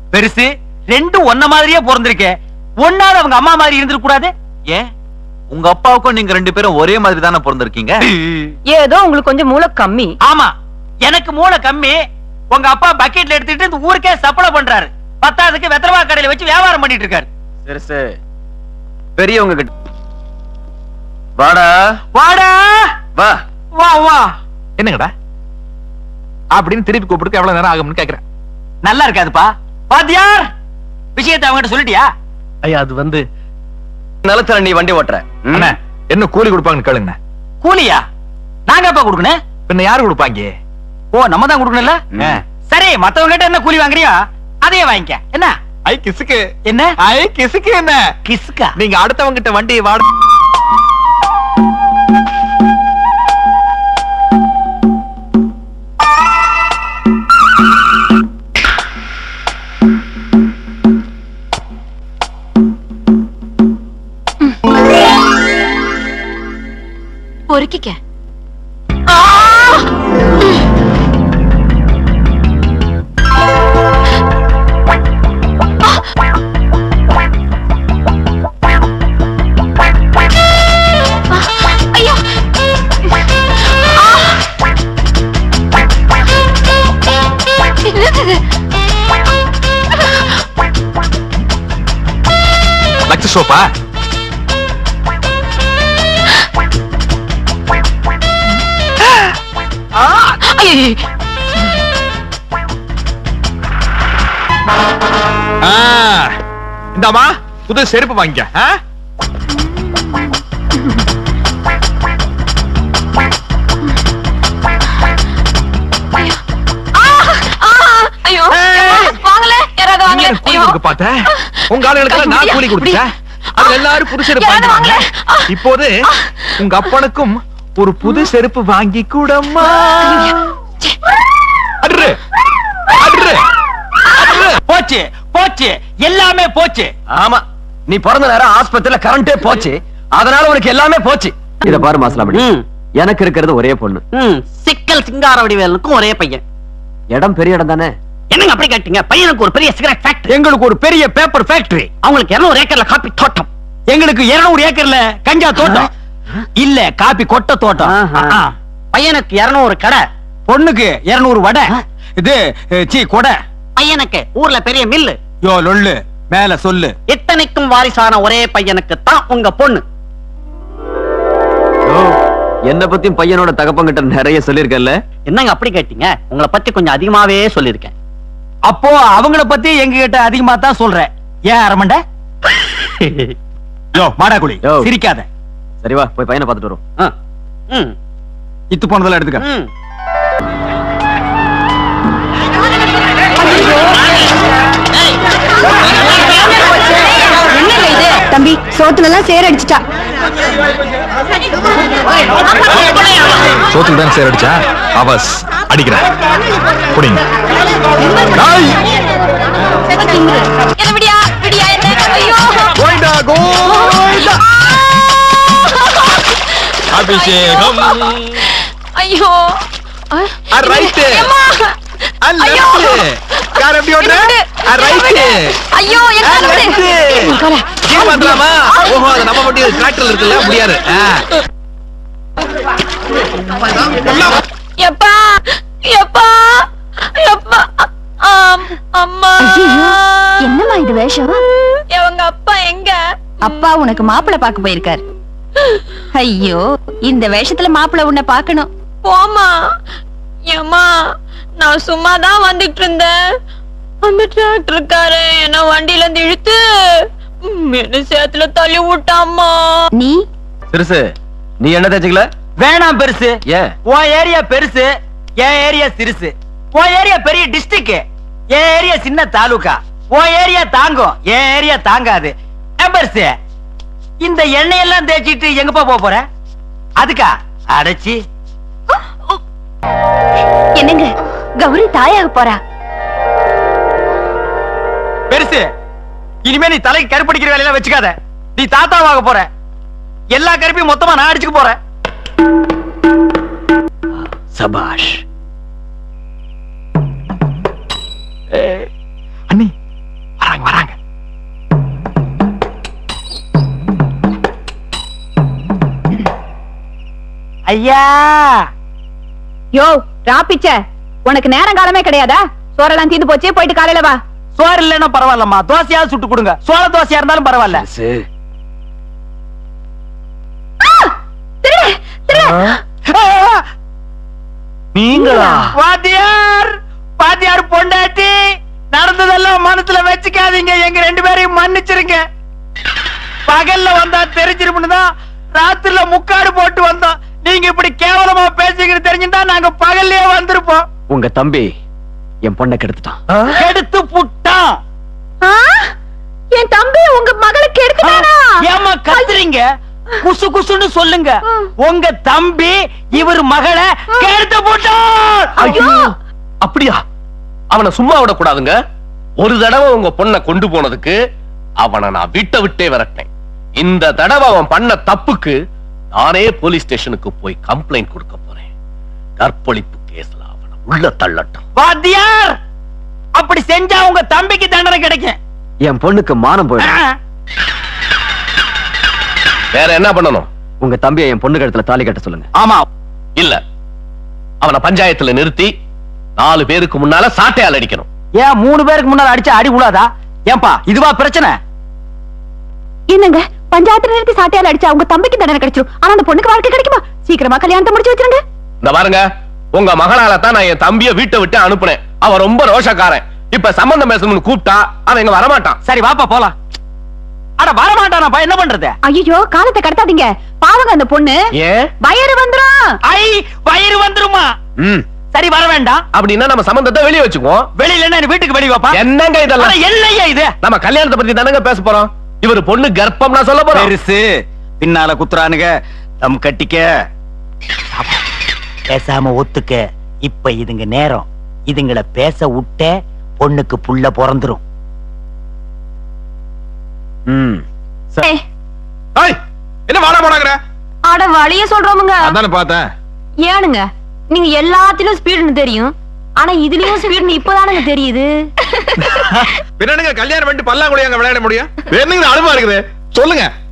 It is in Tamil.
பெருசு ரெண்டும் ஒன்ன மாதிரியே பிறந்திருக்கே ஒன்னாவது அவங்க அம்மா மாதிரி இருந்திருக்க கூடாது ஏன் உங்க அப்பாவுக்கும் நீங்க ரெண்டு பேரும் ஒரே மாதிரி தானே பிறந்திருக்கீங்க ஏதோ உங்களுக்கு கொஞ்சம் மூளை கம்மி ஆமா எனக்கு மூளை கம்மி உங்க அப்பா பக்கெட்ல எடுத்துட்டு இந்த ஊருக்கே சப்ளை பண்றாரு பத்தாவதுக்கு வெத்தரவா கடையில வச்சு வியாபாரம் பண்ணிட்டு இருக்காரு சரி சரி பெரியவங்க கிட்ட வாடா வாடா வா வா வா என்னங்கடா அப்படின்னு திருப்பி கூப்பிட்டு எவ்வளவு நேரம் ஆகும்னு கேக்குறேன் நல்லா இருக்காதுப்பா பாத்தியார் விஷயத்தை அவங்ககிட்ட சொல்லிட்டியா ஐயா அது வந்து நிலத்துல நீ வண்டி ஓட்டுற ம்? அண்ணா என்ன கூலி கொடுப்பாங்கன்னு கேளுங்க கூலியா நாங்க அப்பா கொடுக்கணும் பின்ன யாரு கொடுப்பாங்க ஓ நம்ம தான் கொடுக்கணும்ல ம். சரி மத்தவங்க கிட்ட என்ன கூலி வாங்குறியோ அதையே வாங்கிக்க என்ன ஐ கிசுக்கு என்ன ஐ கிசுக்கு என்ன கிஸ்கா நீங்க அடுத்தவங்க கிட்ட வண்டியை வாட பொறுக்கிக்க ஐயோ லக்ஸ் சோப்பா ஐயோ ஆ, இந்தாம்மா புது செருப்பு வாங்கிக்க ஆ? ஐயோ வாங்கல யாராவது நீ வாங்கல எனக்கு கூலி ஐயோ கொடுக்க பார்த்த உங்க ஆளுகளுக்கு நான் கூலி கொடுத்தேன் அது எல்லாரும் புது செருப்பு யாராவது வாங்கினாங்க வாங்கல. இப்போது உங்க அப்பனுக்கும் ஒரு புது செருப்பு வாங்கி கூடம்மா அட்ரு அட்ரு அட்ரு போச்சு போச்சு எல்லாமே போச்சு ஆமா நீ பிறந்த நேரம் ஆஸ்பத்திரியில கரண்டே போச்சு அதனால உனக்கு எல்லாமே போச்சு இத பாரு மாசலாமணி எனக்கு இருக்கிறது ஒரே பொண்ணு சிக்கல் சிங்கார வடிவேலுக்கும் ஒரே பையன் இடம் பெரிய இடம் தானே என்னங்க அப்படி கேட்டீங்க பையனுக்கு ஒரு பெரிய சிகரெட் ஃபேக்டரி எங்களுக்கு ஒரு பெரிய பேப்பர் ஃபேக்டரி அவங்களுக்கு 200 ஏக்கர்ல காப்பி தோட்டம் எங்களுக்கு 200 ஏக்கர்ல கஞ்சா தோட்டம் இல்ல காப்பி கொட்டை தோட்டம் ஆஹா. ஆ. பையனுக்கு 200 கடை பொண்ணுக்கு 200 வடை இது அஹ், சீ கொடை பையனுக்கு ஊர்ல பெரிய மில்லு யோ லொல்லு மேல சொல்லு இத்தனைக்கும் வாரிசான ஒரே பையனுக்கு தான் உங்க பொண்ணு என்ன பத்தியும் பையனோட தகப்பங்கிட்ட நிறைய சொல்லியிருக்கல என்னங்க அப்படி கேட்டீங்க உங்களை பத்தி கொஞ்சம் அதிகமாவே சொல்லியிருக்கேன் அப்போ அவங்கள பத்தி எங்க கிட்ட அதிகமா தான் சொல்றேன் ஏன் அரமண்ட யோ மாடாக்குடி யோ. சிரிக்காத சரி வா போய் பையனை பார்த்துட்டு வரும் ஆ. ம், இத்து போனதெல்லாம் எடுத்துக்க ம். என்னங்க இது தம்பி சோத்துல எல்லாம் சேர் அடிச்சிட்டா சோத்துக்கு தான் சேர் அடிச்சா அவஸ் அடிக்கிறேன் புடிங்க டேய், என்ன விடியா விடியா என்ன ஐயோ கோயிண்டா கோயிண்டா அபிஷேகம் ஐயோ ஆ, right. அம்மா. ஆ, ஐயோ. left. கார் எப்படி ஓட்டுற? ஆ, right. ஐயோ ஆ, என்ன left. கீழ் மாத்தலாமா? ஓஹோ, அது நம்ம வண்டி டிராக்டர்ல இருக்குல்ல முடியாது ஆ. எப்பா எப்பா எப்பா ஆம், அம்மா என்னம்மா இது வேஷம் இவங்க அப்பா எங்க அப்பா உனக்கு மாப்பிள்ளை பார்க்க போயிருக்காரு ஐயோ இந்த வேஷத்துல மாப்பிள்ளை உன்னை பார்க்கணும் போமா ஏம்மா நான் சும்மா தான் வந்துட்டு இருந்தேன் அந்த டிராக்டர்கார என்ன வண்டியில இருந்து இழுத்து ம், என்ன சேத்துல தள்ளி விட்டாம்மா நீ சிறுசு நீ என்ன தேய்ச்சிக்கல வேணாம் பெருசு ஏன் உன் ஏரியா பெருசு என் ஏரியா சிறுசு உன் ஏரியா பெரிய டிஸ்ட்ரிக்ட் என் ஏரியா சின்ன தாலுகா உன் ஏரியா தாங்கும் என் ஏரியா தாங்காது ஏன் பெருசு இந்த எண்ணெயெல்லாம் தேய்ச்சிட்டு எங்கப்பா போக போற அதுக்கா அடைச்சி என்னங்க கௌரி தாயாக போறா பெருசு இனிமே நீ தலைக்கு கருப்படிக்கிற வேலையெல்லாம் வச்சுக்காத நீ தாத்தாவாக போற எல்லா கருப்பையும் மொத்தமா நான் அடிச்சுக்க போறேன் சபாஷ் அண்ணி ஐயா யோ ராப்பிச்ச உனக்கு நேரம் காலமே கிடையாதா சோறெல்லாம் தீந்து போச்சு போயிட்டு காலையில வா சோறு இல்லைன்னா பரவாயில்லம்மா தோசையா சுட்டு கொடுங்க சோள தோசையா இருந்தாலும் பரவாயில்ல நீங்களா வாத்தியார் வாத்தியார் பொண்டாட்டி நடந்ததெல்லாம் மனசுல வச்சுக்காதீங்க எங்க ரெண்டு பேரையும் மன்னிச்சிருங்க பகல்ல வந்தா தெரிஞ்சிருமுன்னு தான் ராத்திரில முக்காடு போட்டு வந்தோம் நீங்க இப்படி கேவலமா பேசுகிறது தெரிஞ்சுட்டா நாங்க பகல்லே வந்திருப்போம் உங்க தம்பி என் பொண்ணை கெடுத்துட்டான் எடுத்து புட்டான் ஆ? என் தம்பி உங்க மகளுக்கு எடுத்துட்டானா ஏமா கத்துறீங்க குசு குசுன்னு சொல்லுங்க உங்க தம்பி இவர் மகளை கெடுத்து போட்டான் ஐயோ அப்படியா அவனை சும்மா விடக்கூடாதுங்க ஒரு தடவை உங்க பொண்ணை கொண்டு போனதுக்கு அவனை நான் வீட்டை விட்டே விரட்டினேன் இந்த தடவை அவன் பண்ண தப்புக்கு நானே போலீஸ் ஸ்டேஷனுக்கு போய் கம்ப்ளைண்ட் கொடுக்க போறேன் கற்பழிப்பு கேஸ்ல அவனை உள்ள தள்ளட்டும் வாத்தியார் அப்படி செஞ்சா உங்க தம்பிக்கு தண்டனை கிடைக்கும் என் பொண்ணுக்கு மானம் போயிடும் வேற என்ன பண்ணணும் உங்க தம்பியை என் பொண்ணு கழுத்துல தாலி கட்ட சொல்லுங்க ஆமா இல்ல அவனை பஞ்சாயத்துல நிறுத்தி நாலு பேருக்கு முன்னால சாட்டையால் அடிக்கணும் ஏன் மூணு பேருக்கு முன்னால அடிச்சா அடி உழாதா ஏன்பா இதுவா பிரச்சனை என்னங்க பஞ்சாயத்துல நிறுத்தி சாட்டையால அடிச்சா உங்க தம்பிக்கு தண்டனை கிடைச்சிரும் ஆனா அந்த பொண்ணுக்கு வாழ்க்கை கிடைக்குமா சீக்கிரமா கல்யாணத்தை முடிச்சு வச்சிருங்க இந்த பாருங்க உங்க மகளால தான் நான் என் தம்பிய வீட்டை விட்டு அனுப்புனேன் அவன் ரொம்ப ரோஷக்காரன் இப்ப சம்பந்தம் பேசணும்னு கூப்பிட்டா அவன் இங்க வரமாட்டான் சரி வாப்பா போலாம் அட வர மாட்டானப்பா என்ன பண்றது ஐயோ காலத்தை கடத்தாதீங்க பாவங்க அந்த பொண்ணு ஏன் வயிறு வந்துரும் ஐ வயிறு வந்துருமா ம் சரி வர வேண்டாம் அப்படின்னா நம்ம சம்பந்தத்தை வெளிய வச்சுக்குவோம் வெளியில என்ன வீட்டுக்கு வெளிய வாப்பா என்னங்க அட, இதெல்லாம் என்னய்யா இது நம்ம கல்யாணத்தை பத்தி தானங்க பேச போறோம் இவர் பொண்ணு கர்ப்பம் நான் சொல்ல போறோம் பெருசு பின்னால குத்துறானுங்க தம் கட்டிக்க பேசாம ஒத்துக்க இப்ப இதுங்க நேரம் இதுங்கள பேச விட்ட பொண்ணுக்கு புள்ள பிறந்துரும் ம் ஏய், ஏய், என்ன வாடா போனாங்கற அட வழிய சொல்றோமுங்க அதானே பார்த்தேன் ஏனுங்க நீங்க எல்லாத்திலும் ஸ்பீடுன்னு தெரியும் ஆனா இதுலயும் ஸ்பீடுன்னு இப்பதானுங்க தெரியுது பின்னங்க கல்யாணம் பண்ணிட்டு பல்லாங்குழி அங்க விளையாட முடியும் என்னங்க அனுபவம் இருக்குது சொல்லுங்க